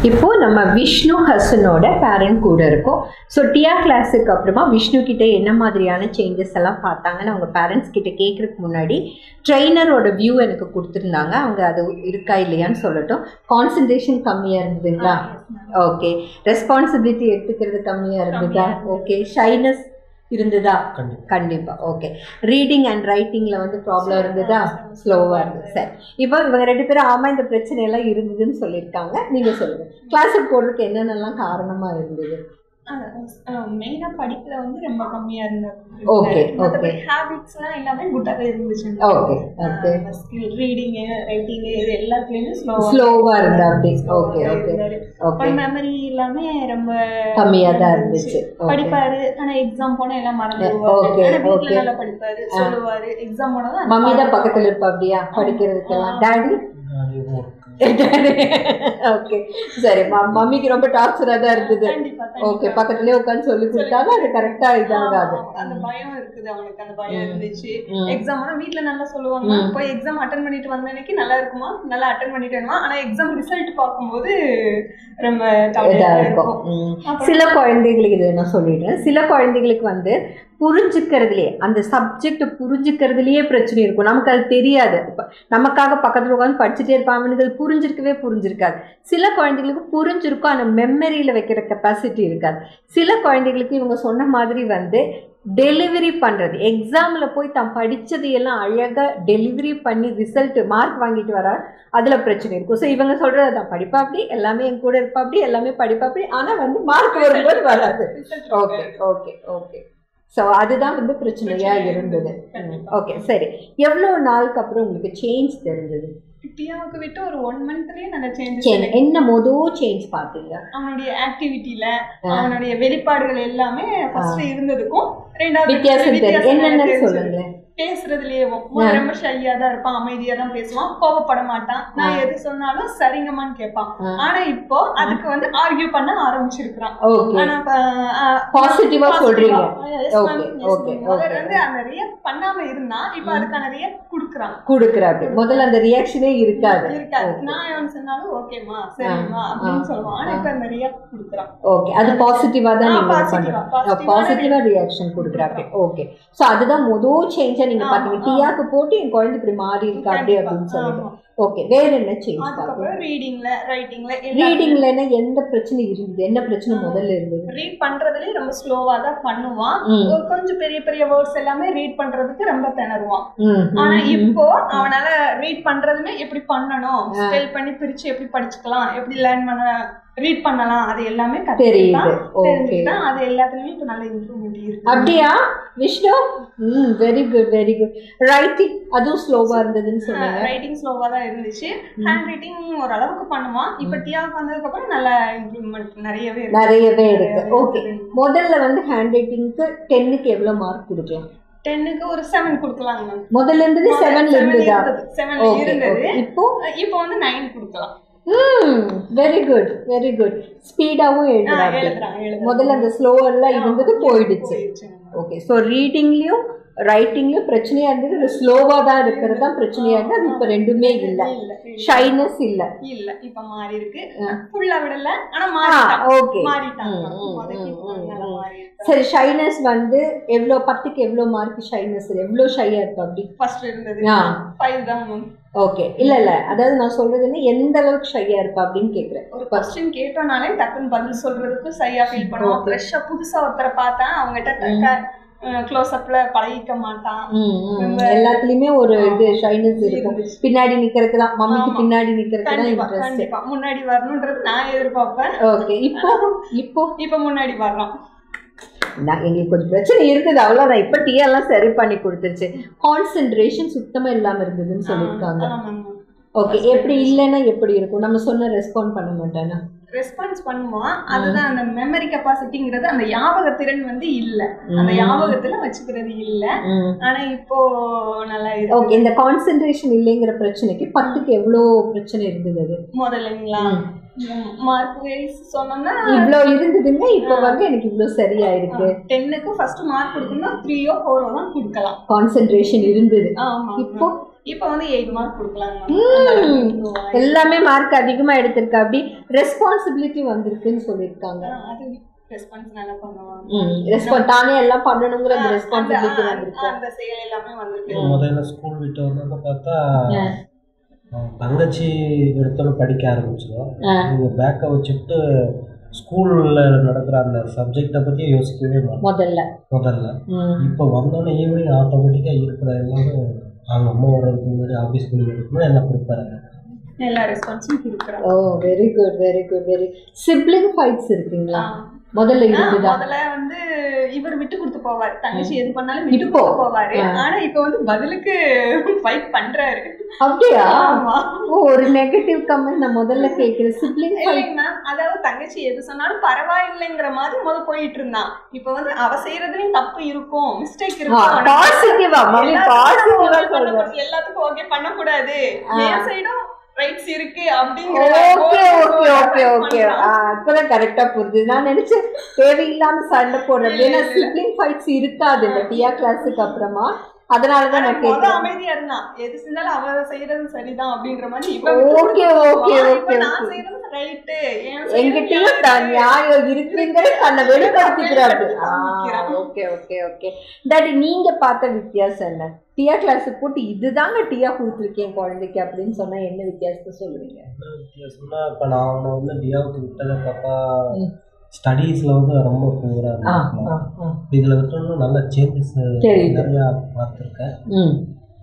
இப்போ நம்ம விஷ்ணு ஹசனோட பேரண்ட் கூட இருக்கோம் ஸோ டியா கிளாஸுக்கு அப்புறமா விஷ்ணு கிட்ட என்ன மாதிரியான சேஞ்சஸ் எல்லாம் பார்த்தாங்கன்னு அவங்க பேரண்ட்ஸ் கிட்ட கேட்கறதுக்கு முன்னாடி ட்ரெயினரோட வியூ எனக்கு கொடுத்துருந்தாங்க அவங்க அது இருக்கா இல்லையான்னு சொல்லட்டும் கான்சன்ட்ரேஷன் கம்மியாக இருந்ததுங்களா ஓகே ரெஸ்பான்சிபிலிட்டி எடுத்துக்கிறது கம்மியாக இருந்ததா ஓகே ஷைனஸ் இருந்ததா கண்டிப்பா கண்டிப்பாக ஓகே ரீடிங் அண்ட் ரைட்டிங்கில் வந்து ப்ராப்ளம் இருந்ததா ஸ்லோவாக இருந்தது சரி இப்போ இவங்க ரெண்டு பேரும் ஆமாம் இந்த பிரச்சனை எல்லாம் இருந்ததுன்னு சொல்லியிருக்காங்க நீங்கள் சொல்லுங்கள் கிளாஸுக்கு போடுறதுக்கு என்னென்னலாம் காரணமாக இருந்தது மெயினா படிப்புல வந்து ரொம்ப கம்மியா இருந்தது Okay, மத்தபடி okay. ஹேபிட்ஸ் எல்லாம் எல்லாமே குட்டாவே இருந்துச்சு okay okay skill reading writing இது எல்லாத்துலயுமே ஸ்லோவா ஸ்லோவாக இருந்தா அப்படி ஓகே ஓகே ஓகே மெமரி எல்லாமே ரொம்ப கம்மியாக தான் இருந்துச்சு ஓகே படிப்பாரு ஆனா எக்ஸாம் போனா எல்லாம் மறந்துடுவாரு Okay, ஆனா வீட்ல okay. நல்லா படிப்பாரு சொல்லுவாரு எக்ஸாம் போனா தான் மம்மி தான் பக்கத்தில் இருப்பா அப்படியா படிக்கிறதுக்கெல்லாம் டேடி அதுவும் இருக்கு ஓகே சரி ம- மம்மிக்கு ரொம்ப டார்ச்சராக தான் இருந்தது கண்டிப்பா ஓகே பக்கத்துலேயே உட்காந்து சொல்லி கொடுத்தாலும் அது கரெக்டாக இதாகாது ஆமா, அந்த பயம் இருக்குது அவனுக்கு அந்த பயம் ம். இருந்துச்சு ம். எக்ஸாம் ஆனா வீட்ல நல்லா சொல்லுவாங்க ம். போய் எக்ஸாம் அட்டன் பண்ணிட்டு வந்த அன்னைக்கு நல்லா இருக்குமா நல்லா அட்டன் பண்ணிட்டு வருமா ஆனா எக்ஸாம் ரிசல்ட் பார்க்கும்போது ரொம்ப இதாக கவலையா இருக்கும் இருக்கும் ம். அப்புறம் சில குழந்தைகளுக்கு இது நான் சொல்லிடுறேன் சில குழந்தைகளுக்கு வந்து புரிஞ்சுக்கிறதுலே அந்த சப்ஜெக்ட் புரிஞ்சுக்கிறதுலயே பிரச்சனை இருக்கும் நமக்கு அது தெரியாது இப்ப நமக்காக பக்கத்தில் உட்காந்து படிச்சுட்டே இருப்பான் அவனுக்கு அது புரிஞ்சிருக்கவே புரிஞ்சிருக்காது சில குழந்தைகளுக்கு புரிஞ்சிருக்கும் ஆனால் மெமரியில் வைக்கிற கெப்பாசிட்டி இருக்காது சில குழந்தைகளுக்கு இவங்க சொன்ன மாதிரி வந்து டெலிவரி பண்ணுறது எக்ஸாமில் போய் தான் படித்ததையெல்லாம் அழகாக டெலிவரி பண்ணி ரிசல்ட் மார்க் வாங்கிட்டு வரார் அதில் பிரச்சனை இருக்கும் ஸோ இவங்க சொல்கிறது தான் படிப்பாப்படி எல்லாமே என் கூட இருப்பாப்படி எல்லாமே படிப்பாப்படி ஆனால் வந்து மார்க் வரும்போது வராது result okay okay okay so அதுதான் வந்து பிரச்சனையாக இருந்தது ஓகே சரி எவ்வளோ நாளுக்கு அப்புறம் உங்களுக்கு சேஞ்ச் தெரிஞ்சது டியாவுக்கு விட்டு ஒரு ஒன் மந்த்லயே நல்ல சேஞ்சஸ் சரி என்ன மொதல் சேஞ்ச் பார்த்தீங்க அவனுடைய ஆக்டிவிட்டில ஆ. அவனுடைய வெளிப்பாடுகள் எல்லாமே ஃபர்ஸ்ட் இருந்ததுக்கும் ரெண்டாவது வித்தியாசம் தெரியும் வித்தியாசம் என்னென்னு தெரிஞ்சது. சொல்லுங்களேன் பேசுறதுலயே ரொம்ப ஷையா தான் இருப்பான் அமைதியா தான் பேசுவான் கோவப்பட மாட்டான் நான் எது சொன்னாலும் சரிங்கம்மான்னு கேட்பான் ஆ. ஆனா இப்போ அதுக்கு வந்து ஆர்கியூ பண்ண ஆரம்பிச்சிருக்கிறான் ஓகே ஆனா இப்ப, ஆ, Positive ஆ positive சொல்றீங்க. ஆ, yes ma'am, Okay, yes okay, ma'am. முதல்ல okay. வந்து அந்த ரியாக்ட் பண்ணாம இருந்தான் இப்ப அதுக்கான ரியாக்ட் குடுக்குறான் கொடுக்குற அப்படி முதல்ல அந்த ரியாக்ஷனே இருக்காது இருக்காது Okay. நான் எவன் சொன்னாலும் ஓகேமா சரிம்மா ஆ, அப்படின்னு ஆ, சொல்லுவான் ஆனா ஆ. இப்ப அந்த ரியாக்ட் குடுக்குறான் ஓகே அது பாசிட்டிவாக தான் ஆ, நீங்கள் positive ஆ, positive ஆன பாசிட்டிவாக ரியாக்ஷன் கொடுக்குறாப்பே ஓகே ஸோ அதுதான் முதல் சேஞ்சாக நீங்கள் ஆமா, பார்த்தீங்க ஆமா. டீயாக்கு போட்டு என் குழந்தை இப்படி மாறி இருக்கா அப்படி அப்படின்னு கண்டிப்பா, சொல்லிட்டு ஆமா. ஓகே வேற என்ன சேஞ்ச் பார்த்தீங்க அதுக்கப்புறம் ரீடிங்ல ரைட்டிங்ல ரீடிங்லன்னா எந்த பிரச்சனை இருந்தது என்ன பிரச்சனை முதல்ல இருந்தது ரீட் பண்றதுலயே ரொம்ப ஸ்லோவா தான் பண்ணுவான் ம். ஒரு கொஞ்சம் பெரிய பெரிய வேர்ட்ஸ் எல்லாமே ரீட் பண்றதுக்கு ரொம்ப திணறுவான் ம், ஆனா ம், ம். இப்போ அவனால ரீட் பண்றதுமே எப்படி பண்ணணும் ஸ்பெல் பண்ணி பிரிச்சு எப்படி படிச்சுக்கலாம் எப்படி லேர்ன் பண்ண ரீட் பண்ணலாம் அது எல்லாமே தெரியுது கத்துக்கிட்டான் ஓகே தெரிஞ்சுக்கிட்டான் அது எல்லாத்துலயுமே இப்போ நல்ல இம்ப்ரூவ்மெண்ட் இருக்கு அப்படியா விஷ்ணு ம் very good very good writing அதுவும் ஸ்லோவா இருந்ததுன்னு சொன்னீங்க ரைட்டிங் ஸ்லோவா தான் இருந்துச்சு ஹேண்ட் ரைட்டிங் ஓரளவுக்கு பண்ணுவான் இப்போ டியாவுக்கு வந்ததுக்கு அப்புறம் நல்ல இம்ப்ரூவ்மெண்ட் நிறையவே இருக்கு நிறையவே இருக்கு ஓகே முதல்ல வந்து ஹேண்ட் ரைட்டிங்க்கு டென்னுக்கு எவ்வளோ மார்க் கொடுக்கலாம் டென்னுக்கு ஒரு செவன் கொடுக்கலாங்க மேம் முதல்ல இருந்தது செவன்ல இருந்ததா செவன்ல ஓகே இருந்தது இப்போ இப்போ வந்து நைன் கொடுக்கலாம் ம் வெரி குட் வெரி குட் ஸ்பீடாகவும் ஆ, எழுதுறாங்க எழுதுறான் எழுதுறான் முதல்ல அந்த ஸ்லோவெல்லாம் இருந்தது போயிடுச்சு போயிடுச்சுங்க. ஓகே ஸோ ரீடிங்லேயும் ரைட்டிங்லேயும் பிரச்சனையாக இருந்தது இது ஸ்லோவாக தான் இருக்கிறது தான் பிரச்சனையாக இருந்தது அது இப்போ ரெண்டுமே இல்லை இல்ல இல்ல. ஷைனஸ் இல்லை இல்ல இப்ப மாறி இருக்கு ஃபுல்லா விடல ஆனா ஆ மாறிட்டான் ஓகே மாறிட்டான் ம், ம், முதல்ல ம், இப்போ ம், நல்லா ம். மாறி இருக்கு சரி ஷைனஸ் வந்து எவ்வளோ பத்துக்கு எவ்வளோ மார்க் ஷைனஸ் எவ்வளோ ஷையாக இருக்கும் அப்படி ஃபர்ஸ்ட் இருந்தது ஆ. ஃபைவ் தான் மேம் ஓகே இல்லை இல்லை அதாவது நான் சொல்றது என்ன எந்த அளவுக்கு ஷையாக இருப்பா அப்படின்னு கேட்குறேன் ஒரு கொஸ்டின் கேட்டோம்னாலே டக்குன்னு பதில் சொல்றதுக்கு சரியா ஃபீல் பண்ணுவான் Okay. ஃப்ரெஷ்ஷா புதுசா ஒருத்தரை பார்த்தா அவங்ககிட்ட க்ளோஸ் அப்ல பழகிக்க மாட்டான் ம், ம். ரொம்ப- எல்லாத்துலயுமே ஒரு இது ஷைனஸ் இருக்கும் இருந்துச்சு. பின்னாடி நிக்கிறதுக்கு தான் மம்மிக்கு ஆமா. பின்னாடி நிக்கிறதுக்கு தான் கண்டிப்பா இன்ட்ரெஸ்ட் கண்டிப்பா முன்னாடி வரணுன்றது நான் எதிர்பார்ப்பேன் ஓகே இப்போ இப்போ இப்ப முன்னாடி வர்றான் நான் எங்களுக்கு கொஞ்சம் பிரச்சனை இருந்தது அவ்வளோதான் இப்போ டீ எல்லாம் சரி பண்ணி கொடுத்துருச்சு கான்சென்ட்ரேஷன் சுத்தமா இல்லாம இருந்ததுன்னு சொல்லியிருக்காங்க ஓகே எப்படி இல்லைன்னா எப்படி இருக்கும் நம்ம சொன்ன ரெஸ்பாண்ட் பண்ண மாட்டானா ரெஸ்பான்ஸ் பண்ணுவான் அதுதான் அந்த மெமரி கெப்பாசிட்டிங்கிறது அந்த ஞாபக திறன் வந்து இல்ல அந்த ஞாபகத்துல வச்சுக்கிறது இல்ல ஆனா இப்போ நல்லா இருக்கு ஓகே இந்த கான்சென்ட்ரேஷன் இல்லைங்கிற பிரச்சனைக்கு பத்துக்கு எவ்வளோ பிரச்சனை இருந்தது அது முதல்லைங்களா மார்க் வைஸ் சொன்னோம்னா இவ்வளோ இருந்ததுங்க இப்போ வந்து எனக்கு இவ்வளோ சரியாயிருக்கு டென்னுக்கு ஃபர்ஸ்ட் மார்க் கொடுக்கணும்னா த்ரீயோ ஃபோரோ தான் கொடுக்கலாம் கான்சென்ட்ரேஷன் இருந்தது ஆமா இப்போ இப்ப வந்து எயிட் மார்க் கொடுக்கலாம் எல்லாமே மார்க் அதிகமா எடுத்திருக்கா அப்படி ரெஸ்பான்சிபிலிட்டி வந்திருக்குன்னு சொல்லியிருக்காங்க அது ரெஸ்பான்ஸ் நல்லா பண்ணுவாங்க ரெஸ்பான்ஸ் தானே எல்லாம் பண்ணணுங்கிற அந்த அந்த ரெஸ்பான்சிபிலிட்டி அந்த- வந்திருக்கு அந்த செயல் எல்லாமே வந்திருக்கு முதல்ல ஸ்கூல் விட்டு வந்தப்ப பார்த்தா ஆ. அவன் தங்கச்சி எடுத்தோன்னு படிக்க ஆரம்பிச்சிடும் ஆ. இவங்க பேக்கை வச்சுட்டு ஸ்கூல்ல நடக்கிற அந்த சப்ஜெக்டை பத்தி யோசிக்கவே மாட்டோம் முதல்ல முதல்ல ம். இப்போ வந்தோடனே ஈவினிங் ஆட்டோமேட்டிக்காக இருக்கிற எல்லாரும் அவங்க அம்மா வர்றதுக்கு முன்னாடி ஆஃபீஸ் போய் முன்னாடி எல்லாம் ப்ரிப்பேர் எல்லா ரெஸ்பான்ஸும் கொடுக்குறாங்க ஓ very good very good very sibling fights இருக்குங்களா முதல்ல இருந்துதா முதல்ல வந்து இவர் விட்டு கொடுத்து போவார் தங்கச்சி எது பண்ணாலும் விட்டு இப்போ? கொடுத்து போவாரு ஆ. ஆனா இப்ப வந்து பதிலுக்கு ஃபைட் பண்றாரு அப்படியா ஆமா ஓ ஒரு நெகட்டிவ் கமெண்ட் நான் முதல்ல கேட்கிறேன் சிப்ளிங் ஃபைட் இல்லைங்க மேம் அதாவது தங்கச்சி எது சொன்னாலும் பரவாயில்லைங்கிற மாதிரி முத போயிட்டு இருந்தான் இப்ப வந்து அவ செய்யறதுலயும் தப்பு இருக்கும் மிஸ்டேக் இருக்கும் பாசிட்டிவா மம்மி பாசிட்டிவா எல்லாத்துக்கும் சொல்றேன் பண்ணக்கூடாது, எல்லாத்துக்கும் ஓகே பண்ணக்கூடாது என் சைடும் ரைட்ஸ் இருக்கு அப்படிங்கிற ஓகே ஓகே ஓகே ஓகே இப்பதான் கரெக்டா புரியுது நான் நினைச்சேன் தேவையில்லாம சண்டை போடுறது ஏன்னா சிப்ளிங் ஃபைட்ஸ் இருக்காது இந்த டியா கிளாஸுக்கு அப்புறமா அதனாலதான் நான் முத கேட்கிறேன் அமைதியா இருந்தான் எது செஞ்சாலும் அவ செய்யறது சரிதான் அப்படின்ற மாதிரி இவ ஓகே ஓகே ஓகே நான் ஓகே செய்யறது ரைட்டு எங்கிட்டயும் த- நியாயம் இருக்குங்கிற தன்னை வெளிப்படுத்திக்கிறாரு காமிக்கிறான். ஓகே ஓகே ஓகே டாடி நீங்க பார்த்த வித்தியாசம் என்ன டியா கிளாஸ் போட்டு இதுதாங்க டியா கொடுத்துருக்கேன் குழந்தைக்கு அப்படின்னு சொன்னா என்ன வித்தியாசத்தை சொல்லுவீங்க என்ன வித்தியாசம்னா இப்போ நான் அவனை வந்து டியாவுக்கு விட்டதை பார்த்தா ம். ஸ்டடீஸில் வந்து ரொம்ப பூரா ஆ, இருந்தான் ஆ, ஆ. இதில் விட்டு நல்ல சேஞ்சஸ் தெரியுது. நிறையா பார்த்துருக்கேன் ம்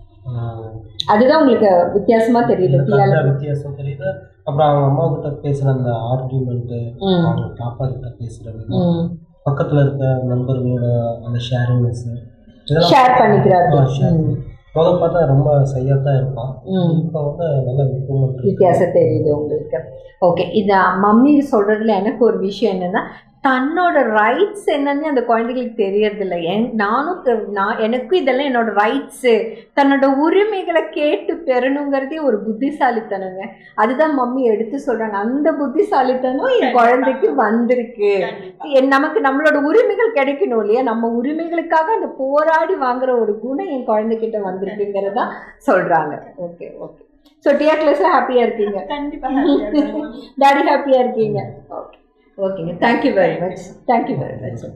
அதுதான் உங்களுக்கு வித்தியாசமா தெரியல டியால நல்ல வித்தியாசம் தெரியுது அப்புறம் அவங்க அம்மா கிட்ட பேசுகிற அந்த ஆர்கியூமெண்ட்டு ம் அவங்க பாப்பா கிட்ட பேசுகிறது ம் பக்கத்தில் இருக்க நண்பர்களோட அந்த ஷேரிங்னஸ் ஷேர் பண்ணிக்கிறாரு ம். முதல் பார்த்தா ரொம்ப சையாக தான் இருப்பான் ம் இப்போ வந்து நல்ல இம்ப்ரூவ்மெண்ட் வித்தியாசம் தெரியுது உங்களுக்கு ஓகே இது மம்மி சொல்றதுல எனக்கு ஒரு விஷயம் என்னன்னா தன்னோட ரைட்ஸ் என்னன்னு அந்த குழந்தைகளுக்கு தெரியறதில்ல என் நானும் தெ- நான் எனக்கும் இதெல்லாம் என்னோட ரைட்ஸு தன்னோட உரிமைகளை கேட்டு பெறணுங்கிறதே ஒரு புத்திசாலித்தனங்க அதுதான் மம்மி எடுத்து சொல்றாங்க அந்த புத்திசாலித்தனம் என் குழந்தைக்கு வந்திருக்கு என் நமக்கு நம்மளோட உரிமைகள் கிடைக்கணும் இல்லையா நம்ம உரிமைகளுக்காக அந்த போராடி வாங்குற ஒரு குணம் என் குழந்தைகிட்ட வந்திருக்குங்கிறதா சொல்றாங்க ஓகே ஓகே ஸோ டிஆர் கிளாஸ்ல ஹாப்பியா இருக்கீங்க கண்டிப்பா happy ஆ இருக்காங்க. டாடி ஹாப்பியா இருக்கீங்க ஓகே ஓகேங்க thank you very much thank you very much